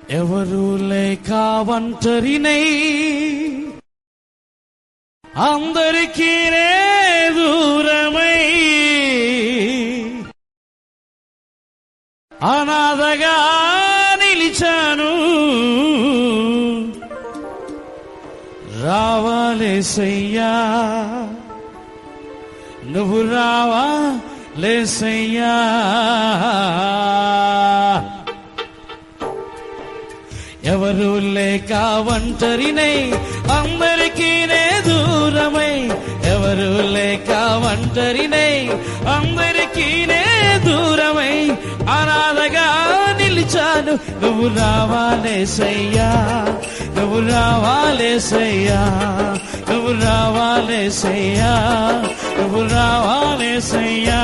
ఎవరు లేక ఒంటరినై అందరికీ నే దూరమై అనాథగా నిలిచాను రావాలేసయ్యా నువ్వు రావా లేసయ్యా ఎవరు లేక ఒంటరినై అందరికీ నే దూరమై ఎవరు లేక ఒంటరినై అందరికీ నే దూరమై అనాథగా నిలిచాను నువ్వు రావాలేసయ్యా నువ్వు రావాలేసయ్యా నువ్వు రావాలేసయ్యా నువ్వు రావాలేసయ్యా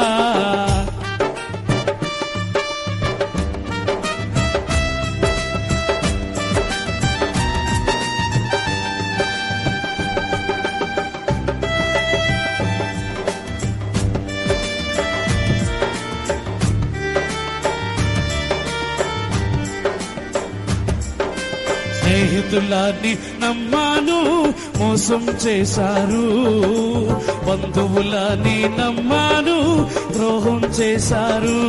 స్నేహితులాన్ని నమ్మాను మోసం చేశారు బంధువులని నమ్మాను ద్రోహం చేశారు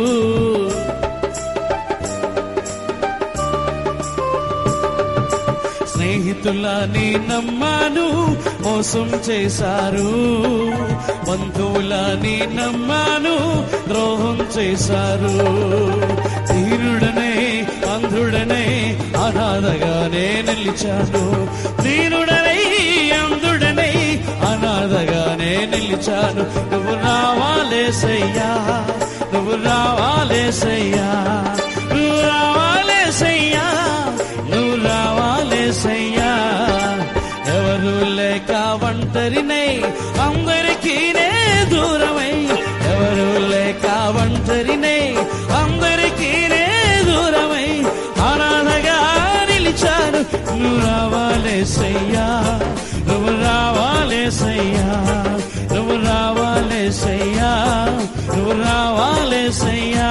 స్నేహితులని నమ్మాను మోసం చేశారు బంధువులని నమ్మాను ద్రోహం చేశారు ధీరుడనే అంధుడనే అనాథగానే నిలిచాను ధీరుడనై అంధుడనై అనాథగానే నిలిచాను నువ్వు రావాలేసయ్యా నువ్వు రావాలేసయ్యా నువ్వు రావాలేసయ్యా నువ్వు రావాలేసయ్యా ఎవరు లేక ఒంటరినై అందరికీ నే దూరమై ఎవరు లేక ఒంటరినై అందరికీ నే దూరమై అనాథగా నిలిచాను నువ్వు రావాలేసయ్యా నువ్వు రావాలేసయ్యా నువ్వు రావాలేసయ్యా నువ్వు రావాలేసయ్యా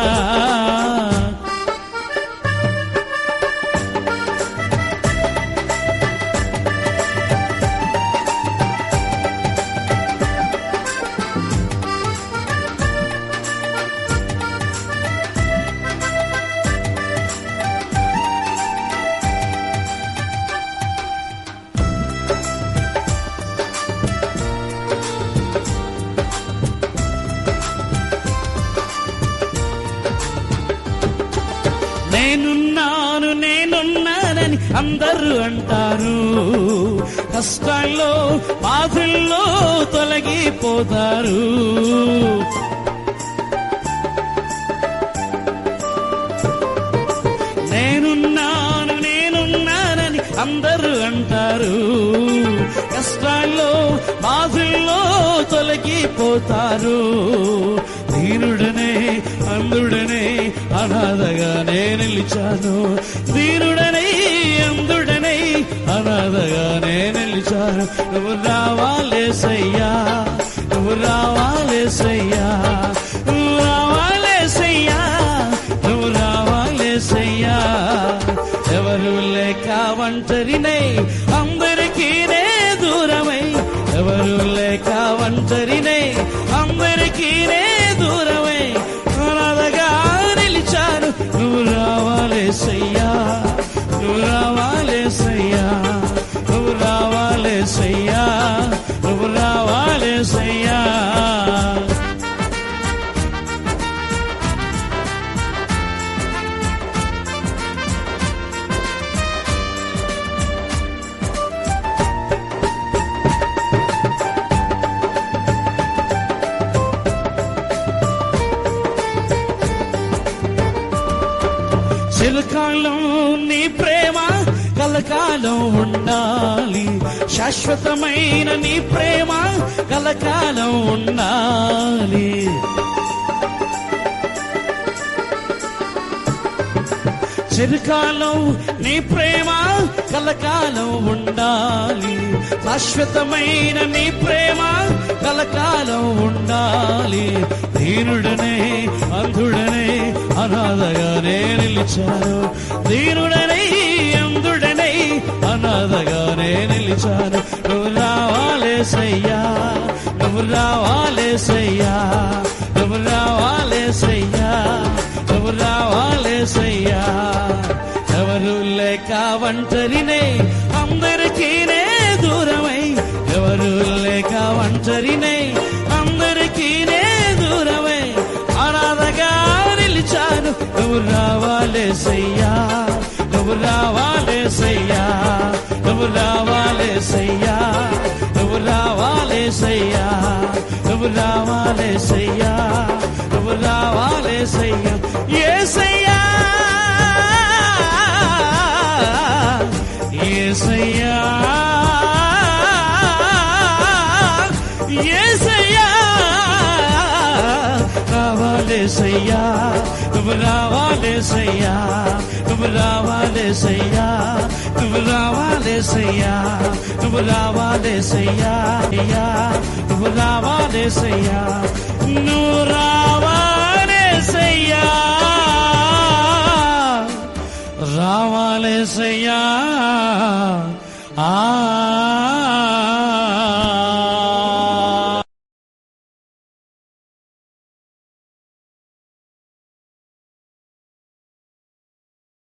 నేనున్నాను నేనున్నానని అందరూ అంటారు కష్టాల్లో బాధల్లో తొలగిపోతారు నేనున్నాను నేనున్నానని అందరూ అంటారు కష్టాల్లో బాధల్లో తొలగిపోతారు దీనుడనే అందుడనే అనాథగానే నిలిచాను దీనుడనై అందుడనై అనాథగానే నిలిచాను నువ్వు రావాలేసయ్యా నువ్వు రావాలేసయ్యా నువ్వు రావాలేసయ్యా నువ్వు రావాలేసయ్యా ఎవరు లేక ఒంటరినై అందరికీ నే దూరమై ఎవరు లేక ఒంటరినై అందరికీ నే దూరమై అనాథగా నిలిచాను నువ్వు రావాలేసయ్యా నువ్వు రావాలేసయ్యా నువ్వు రావాలేసయ్యా నువ్వు రావాలేసయ్యా చిరకాలం నీ ప్రేమ కలకాలం ఉండాలి శాశ్వతమైన నీ ప్రేమ కలకాలం ఉండాలి చిరకాలం నీ ప్రేమ కలకాలం ఉండాలి శాశ్వతమైన నీ ప్రేమ కలకాలం ఉండాలి దీనుడనే అంధుడనే అనాథగానే నిలిచి నిలిచాను దీనుడనై అందుడనై అనాథగానే నిలిచాను నువ్వు రావాలేసయ్యా నువ్వు రావాలేసయ్యా నువ్వు రావాలేసయ్యా నువ్వు రావాలేసయ్యా ఎవరు లేక ఒంటరినే అందరికీనే దూరమై ఎవరు లేక ఒంటరినే అందరికీనే దూరమై అనాథగా నిలిచాను నువ్వు రావాలేసయ్యా నువ్వు రావాలేసయ్యా నువ్వు రావాలేసయ్యా నువ్వు రావాలేసయ్యా నువ్వు రావాలేసయ్యా నువ్వు రావాలేసయ్యా ఏసయ్యా ఏసయ్యా ఏసయ్యా రావాలేసయ్యా నువ్వు రావాలేసయ్యా నువ్వు రావాలేసయ్యా నువ్వు రావాలేసయ్యా నువ్వు రావాలేసయ్యా అయ్యా నువ్వు రావాలేసయ్యా నువ్వు రావా